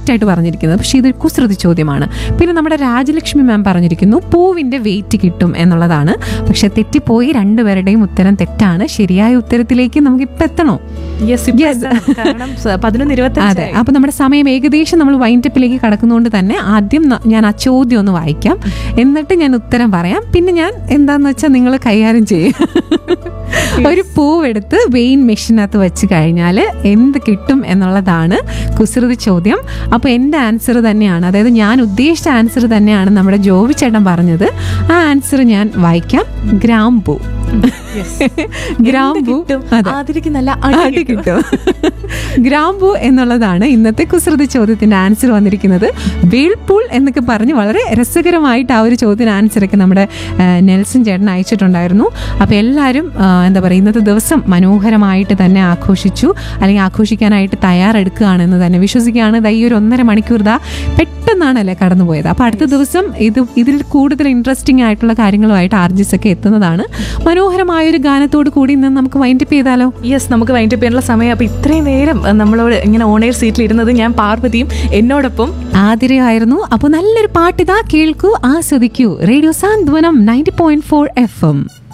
correct ആയിട്ട് പറഞ്ഞിരിക്കുന്നത് പക്ഷേ ഇതൊരു കുസൃതി ചോദ്യമാണ് പിന്നെ നമ്മുടെ രാജലക്ഷ്മി മാം പറഞ്ഞിരിക്കുന്നു പൂവിന്റെ വെയിറ്റ് കിട്ടും എന്നുള്ളതാണ് പക്ഷെ തെറ്റിപ്പോയി രണ്ടുപേരുടെയും ഉത്തരം തെറ്റാണ് ശരിയായ ഉത്തരത്തിലേക്ക് നമുക്ക് ഇപ്പം എത്തണോ യെസ് കാരണം സ- പതിനൊന്ന് അതെ ഇരുപത്തി അപ്പൊ നമ്മുടെ സമയം ഏകദേശം നമ്മൾ വൈൻഡപ്പിലേക്ക് കടക്കുന്നതുകൊണ്ട് തന്നെ ആദ്യം ന- ഞാൻ ആ ചോദ്യം ഒന്ന് വായിക്കാം എന്നിട്ട് ഞാൻ ഉത്തരം പറയാം പിന്നെ ഞാൻ എന്താന്ന് വെച്ചാൽ നിങ്ങൾ കൈകാര്യം ചെയ്യും ഒരു പൂവെടുത്ത് വെയിൻ മെഷീനകത്ത് വെച്ച് കഴിഞ്ഞാൽ എന്ത് കിട്ടും എന്നുള്ളതാണ് കുസൃതി ചോദ്യം അപ്പോൾ എൻ്റെ ആൻസർ തന്നെയാണ് അതായത് ഞാൻ ഉദ്ദേശിച്ച ആൻസർ തന്നെയാണ് നമ്മുടെ ജോബി ചേട്ടൻ പറഞ്ഞത് ആ ആൻസർ ഞാൻ വായിക്കാം ഗ്രാമ്പൂ ഗ്രാമ്പൂ അതെ ആതിരക്ക് നല്ല അടി അടി കിട്ടും കിട്ടും ഗ്രാമ്പു എന്നുള്ളതാണ് ഇന്നത്തെ കുസൃതി ചോദ്യത്തിന്റെ ആൻസർ വന്നിരിക്കുന്നത് വേൾപൂൾ എന്നൊക്കെ പറഞ്ഞ് വളരെ രസകരമായിട്ട് ആ ഒരു ചോദ്യത്തിന് ആൻസർ ഒക്കെ നമ്മുടെ ആ, നെൽസൺ ചേട്ടൻ അയച്ചിട്ടുണ്ടായിരുന്നു അപ്പോൾ എല്ലാവരും ആ, എന്താ പറയുക ഇന്നത്തെ ദിവസം മനോഹരമായിട്ട് തന്നെ ആഘോഷിച്ചു അല്ലെങ്കിൽ ആഘോഷിക്കാനായിട്ട് തയ്യാറെടുക്കുകയാണെന്ന് തന്നെ വിശ്വസിക്കുകയാണ് ദാ ഈ ഒരു ഒന്നര മണിക്കൂർ ദാ പെട്ടെന്നാണല്ലേ കടന്നുപോയത് അപ്പോൾ അടുത്ത ദിവസം ഇത് ഇതിൽ കൂടുതൽ ഇൻട്രസ്റ്റിംഗ് ആയിട്ടുള്ള കാര്യങ്ങളുമായിട്ട് ആർജിസ് ഒക്കെ എത്തുന്നതാണ് മനോഹരമായ ഒരു ഗാനത്തോട് കൂടി ഇന്ന് നമുക്ക് വൈൻഡപ്പ് ചെയ്താലോ യെസ് നമുക്ക് വൈൻഡപ്പ് ചെയ്യാനുള്ള സമയം അപ്പൊ ഇത്രയും നേരം അഹ്, നമ്മളോട് ഇങ്ങനെ ഓണേർ സീറ്റിൽ ഇരുന്നത് ഞാൻ പാർവതിയും എന്നോടൊപ്പം ആതിരയായിരുന്നു അപ്പോൾ നല്ലൊരു പാട്ടിതാ കേൾക്കൂ ആസ്വദിക്കൂ radio Santhwanam ninety point four F M